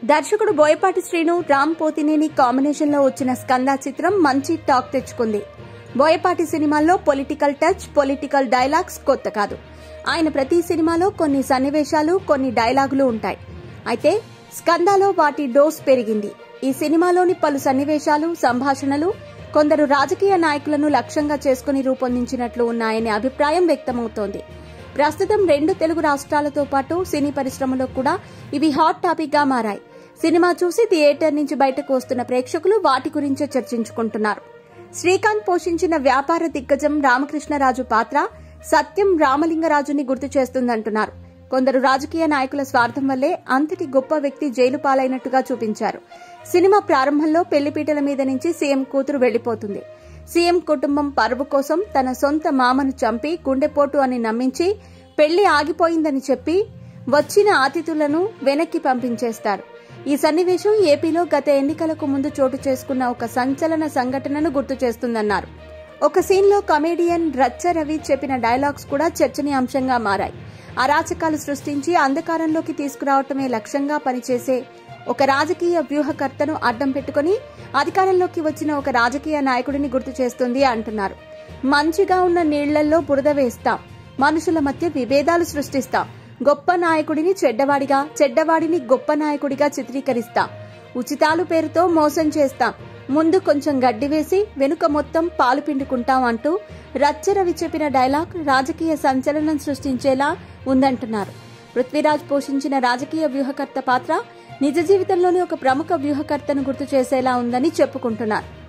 దర్శకుడు బోయపాటి శ్రీను రామ్ పోతినేని కాంబినేషన్ లో వచ్చిన స్కంద చిత్రం మంచి టాక్ తెచ్చుకుంది బోయపాటి సినిమాల్లో పొలిటికల్ టచ్ పొలిటికల్ డైలాగ్స్ కొత్త కాదు ఆయన ప్రతి సినిమాలో కొన్ని సన్నివేశాలు కొన్ని డైలాగులు ఉంటాయి అయితే స్కందాలో వాటి డోస్ పెరిగింది ఈ సినిమాలోని పలు సన్నివేశాలు సంభాషణలు కొందరు రాజకీయ నాయకులను లక్ష్యంగా చేసుకుని రూపొందించినట్లు ఉన్నాయనే అభిప్రాయం వ్యక్తమవుతోంది ప్రస్తుతం రెండు తెలుగు రాష్ట్రాలతో పాటు సినీ పరిశ్రమలో కూడా ఇవి హాట్ టాపిక్ గా మారాయి సినిమా చూసి థియేటర్ నుంచి బయటకు వస్తున్న ప్రేక్షకులు వాటి గురించే చర్చించుకుంటున్నారు శ్రీకాంత్ పోషించిన వ్యాపార దిగ్గజం రామకృష్ణరాజు పాత్ర సత్యం రామలింగరాజుని గుర్తు చేస్తుందంటున్నారు కొందరు రాజకీయ నాయకుల స్వార్థం వల్లే అంతటి గొప్ప వ్యక్తి జైలు పాలైనట్టుగా చూపించారు సినిమా ప్రారంభంలో పెళ్లిపీటల మీద నుంచి సీఎం కూతురు వెళ్లిపోతుంది సీఎం కుటుంబం పరువు కోసం తన సొంత మామను చంపి గుండెపోటు అని నమ్మించి పెళ్లి ఆగిపోయిందని చెప్పి వచ్చిన అతిథులను వెనక్కి పంపించేస్తారు ఈ సన్నివేశం ఏపీలో గత ఎన్నికలకు ముందు చోటు చేసుకున్న ఒక సంచలన సంఘటనను గుర్తు చేస్తుందన్నారు ఒక సీన్ లో కమేడియన్ రచ్చ రవి చెప్పిన డైలాగ్స్ కూడా చర్చనీయాంశంగా మారాయి అరాచకాలు సృష్టించి అంధకారంలోకి తీసుకురావటమే లక్ష్యంగా పనిచేసే ఒక రాజకీయ వ్యూహకర్తను అడ్డం పెట్టుకుని అధికారంలోకి వచ్చిన ఒక రాజకీయ నాయకుడిని గుర్తు చేస్తుంది అంటున్నారు మంచిగా ఉన్న నీళ్లలో బురద వేస్తాం మనుషుల మధ్య విభేదాలు సృష్టిస్తాం గొప్ప నాయకుడిని చెడ్డవాడిగా చెడ్డవాడిని గొప్ప నాయకుడిగా చిత్రీకరిస్తాం ఉచితాలు పేరుతో మోసం చేస్తాం ముందు కొంచెం గడ్డి వేసి వెనుక మొత్తం పాలు పిండుకుంటాం అంటూ రచ్చరవి చెప్పిన డైలాగ్ రాజకీయ సంచలనం సృష్టించేలా ఉందంటున్నారు పృథ్వీరాజ్ పోషించిన రాజకీయ వ్యూహకర్త పాత్ర నిజ జీవితంలోని ఒక ప్రముఖ వ్యూహకర్తను గుర్తు చేసేలా ఉందని చెప్పుకుంటున్నారు